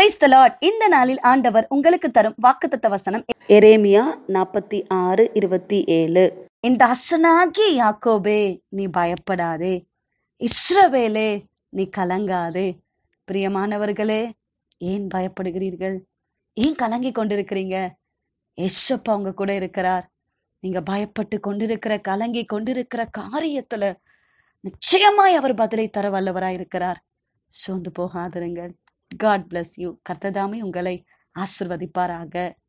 praise the Lord இந்த நாளில் ஆண்டவர் உங்களுக்கு தரும் வாக்குத்தத்த வசனம் எரேமியா நாற்பத்தி ஆறு இருபத்தி ஏழு இந்த அசனாகிய யாக்கோபே நீ பயப்படாதே இஸ்ரவேலே நீ கலங்காதே பிரியமானவர்களே ஏன் பயப்படுகிறீர்கள் ஏன் கலங்கி கொண்டிருக்கிறீங்க எஷப்பா உங்க கூட இருக்கிறார் நீங்க பயப்பட்டு கொண்டிருக்கிற கலங்கி கொண்டிருக்கிற காரியத்துல நிச்சயமாய் அவர் பதிலை தர வல்லவராய் இருக்கிறார் சோர்ந்து போகாதிருங்கள் காட் bless யூ கர்த்ததாமே உங்களை ஆசிர்வதிப்பாராக